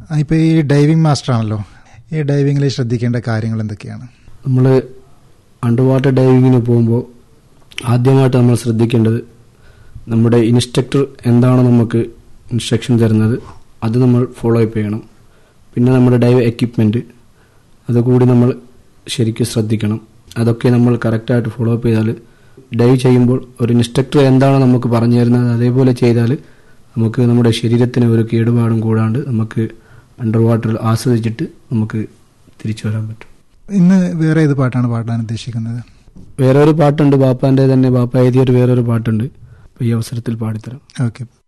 ഇപ്പോൾ ഈ diving master ആണല്ലോ ഈ ഡൈവിങ്ങിൽ ശ്രദ്ധിക്കേണ്ട കാര്യങ്ങൾ എന്തൊക്കെയാണ് നമ്മൾ അണ്ടർ വാട്ടർ ഡൈവിങ്ങിന് പോകുമ്പോൾ ആദ്യമായിട്ട് നമ്മൾ ശ്രദ്ധിക്കേണ്ടത് നമ്മുടെ ഇൻസ്ട്രക്ടർ എന്താണോ നമുക്ക് ഇൻസ്ട്രക്ഷൻ തരുന്നത് അത് നമ്മൾ ഫോളോ അപ്പ് ചെയ്യണം പിന്നെ നമ്മുടെ ഡൈവ് എക്യുപ്മെൻറ്റ് അതുകൂടി നമ്മൾ ശരിക്കും ശ്രദ്ധിക്കണം അതൊക്കെ നമ്മൾ കറക്റ്റായിട്ട് ഫോളോ അപ്പ് ചെയ്താൽ ഡൈവ് ചെയ്യുമ്പോൾ ഒരു ഇൻസ്ട്രക്ടർ എന്താണോ നമുക്ക് പറഞ്ഞു തരുന്നത് അതേപോലെ ചെയ്താൽ നമുക്ക് നമ്മുടെ ശരീരത്തിന് ഒരു കേടുപാടും കൂടാണ്ട് നമുക്ക് അണ്ടർ വാട്ടറിൽ ആസ്വദിച്ചിട്ട് നമുക്ക് തിരിച്ചു വരാൻ പറ്റും ഇന്ന് വേറെ ഏത് പാട്ടാണ് പാടാൻ ഉദ്ദേശിക്കുന്നത് വേറൊരു പാട്ടുണ്ട് ബാപ്പാന്റെ തന്നെ ബാപ്പ എഴുതിയൊരു വേറൊരു പാട്ടുണ്ട് അപ്പൊ ഈ അവസരത്തിൽ പാടിത്തരാം ഓക്കെ